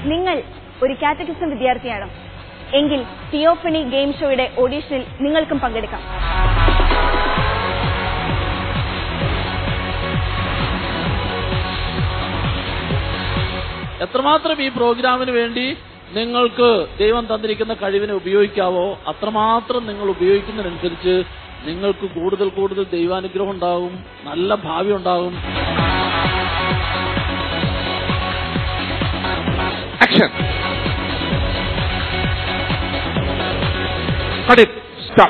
നിങ്ങൾ ഒരു കാറ്റഗിസം വിദ്യാർത്ഥിയാണോ എങ്കിൽ തിയോഫണി ഗെയിം ഷോയുടെ ഓഡീഷനിൽ നിങ്ങൾക്കും പങ്കെടുക്കാം എത്രമാത്രം ഈ പ്രോഗ്രാമിന് വേണ്ടി നിങ്ങൾക്ക് ദൈവം തന്നിരിക്കുന്ന കഴിവിനെ ഉപയോഗിക്കാവോ അത്രമാത്രം നിങ്ങൾ ഉപയോഗിക്കുന്നതിനനുസരിച്ച് നിങ്ങൾക്ക് കൂടുതൽ കൂടുതൽ ദൈവാനുഗ്രഹം ഉണ്ടാകും നല്ല ഭാവി ഉണ്ടാകും Action. Cut it. Stop.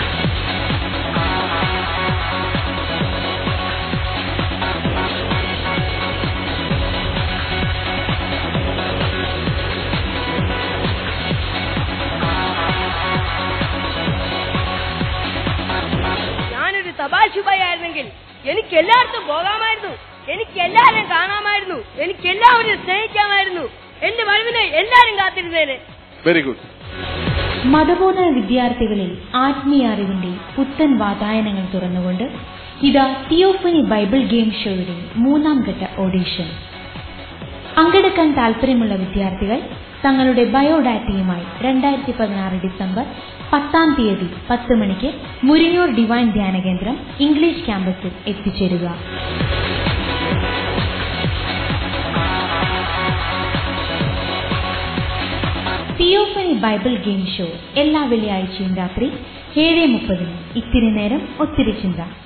ഞാനൊരു തപാശുബായി ആയിരുന്നെങ്കിൽ എനിക്ക് എല്ലായിടത്തും പോകാമായിരുന്നു എനിക്ക് എല്ലാവരെയും കാണാമായിരുന്നു എനിക്ക് എല്ലാവരെയും സ്നേഹിക്കാമായിരുന്നു എന്റെ വരവിനെ എല്ലാരും കാത്തിരുന്നേനെ Very good. മതബോധന വിദ്യാർത്ഥികളിൽ ആത്മീയ അറിവിന്റെ പുത്തൻ വാതായനങ്ങൾ തുറന്നുകൊണ്ട് ഇതാ തിയോഫനി ബൈബിൾ ഗെയിം ഷോയുടെ മൂന്നാം ഘട്ട ഓഡീഷൻ പങ്കെടുക്കാൻ താല്പര്യമുള്ള വിദ്യാർത്ഥികൾ തങ്ങളുടെ ബയോഡാറ്റയുമായി രണ്ടായിരത്തി പതിനാറ് ഡിസംബർ പത്താം തീയതി പത്ത് മണിക്ക് മുരിങ്ങൂർ ഡിവൈൻ ധ്യാന കേന്ദ്രം ഇംഗ്ലീഷ് ക്യാമ്പസിൽ എത്തിച്ചേരുക തിയോഫനി ബൈബിൾ ഗെയിം ഷോ എല്ലാ വെള്ളിയാഴ്ചയും രാത്രി ഏഴ് മുപ്പതിന് ഇത്തിരി നേരം ഒത്തിരി ചിന്ത